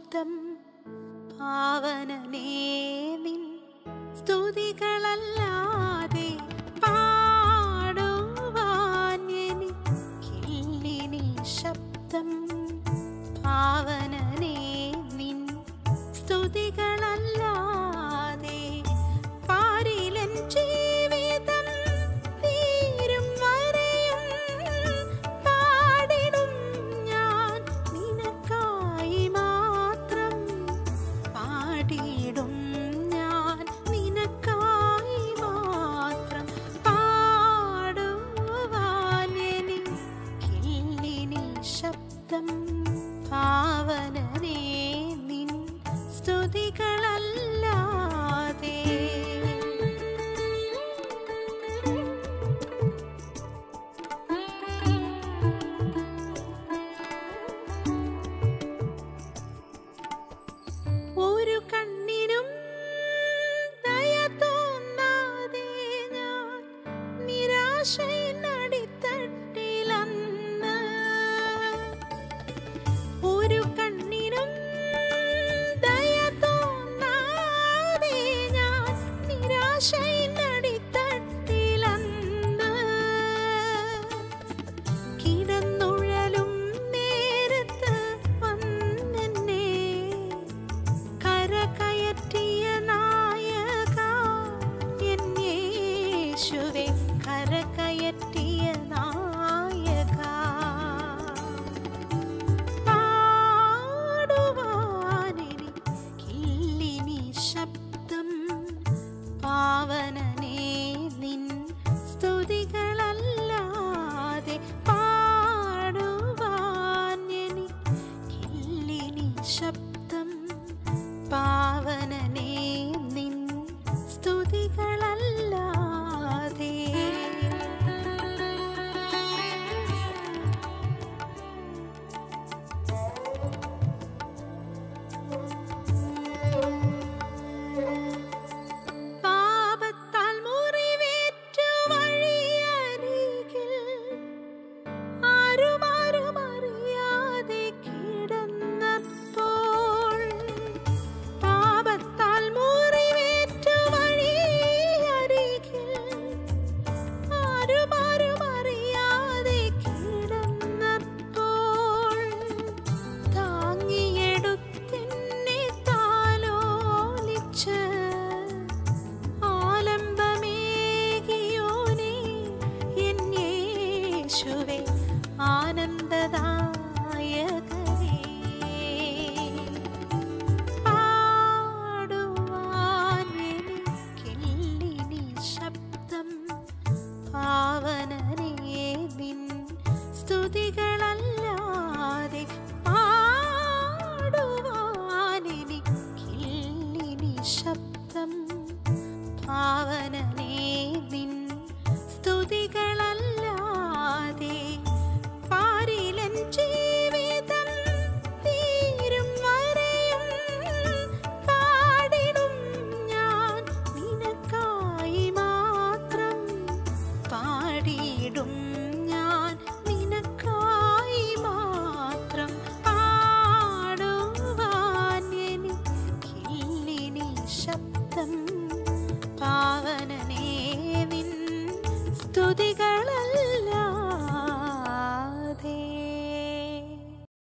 ശബ്ദം പാവനനേ നിൻ സ്തുതികളല്ലാതെ പാടുവാൻ എനിക്കില്ലിനി ശബ്ദം പാവനനേ നിൻ സ്തുതികളല്ലാതെ പാരിലൻ ജീവിതം തീരും വരെയും പാടിടും ഞാൻ നിനക്കായി മാത്രം പാടിയിടും ഞാൻ നിനക്കായി മാത്രം പാടുവാൻ എനിക്കില്ലിനി ശബ്ദം പാവനനേ നിൻ സ്തുതികളല്ലാതെ ഒരു കണ്ണിനും ദയ തോന്നാതെ ഞാൻ നിരാശയിനടിത്തട്ടിലന്ന് ഒരു കണ്ണിനും ദയ തോന്നാതെ ഞാൻ നിരാശയിനടിത്തട്ടിലന്ന് കിടന്നുഴലും നേരത്ത് വന്നെന്നെ കരകയറ്റിയ നായക എൻ യേശുവേ കരകയറ്റിയ നായക പാടുവാനെനിക്കില്ലിനി ശബ്ദം പാവനനേ നിൻ സ്തുതികളല്ലാതെ പാടുവാൻ എനിക്കില്ലിനി ശബ്ദം പാവനനേ നിൻ സ്തുതികളല്ലാതെ പാപത്താൽ മുറിവേറ്റു വഴിയരികിൽ ആരുമാരും അറിയാതെ കിടന്നപ്പോൾ പാപത്താൽ മുറിവേറ്റു വഴിയരികിൽ ആരുമാരും അറിയാതെ കിടന്നപ്പോൾ താങ്ങിയെടുത്തെന്നെ താലോലിച്ച് ആലംബമേകിയോനേ എൻ യേശുവേ ആനന്ദദായകനേ പാടുവാൻ എനിക്കില്ലിനി ശബ്ദം പാവനനേ നിൻ സ്തുതികളല്ലാതെ പാടുവാൻ എനിക്കില്ലിനി ശബ്ദം പാവനനേ നിൻ സ്തുതികളല്ലാതെ പാരിലൻ ജീവിതം തീരും വരെയും പാടിടും ഞാൻ നിനക്കായി മാത്രം പാടിയിടും ഞാൻ നിനക്കായി മാത്രം പാടുവാൻ എനിക്കില്ലിനി ശബ്ദം പാവനനേ നിൻ സ്തുതികൾ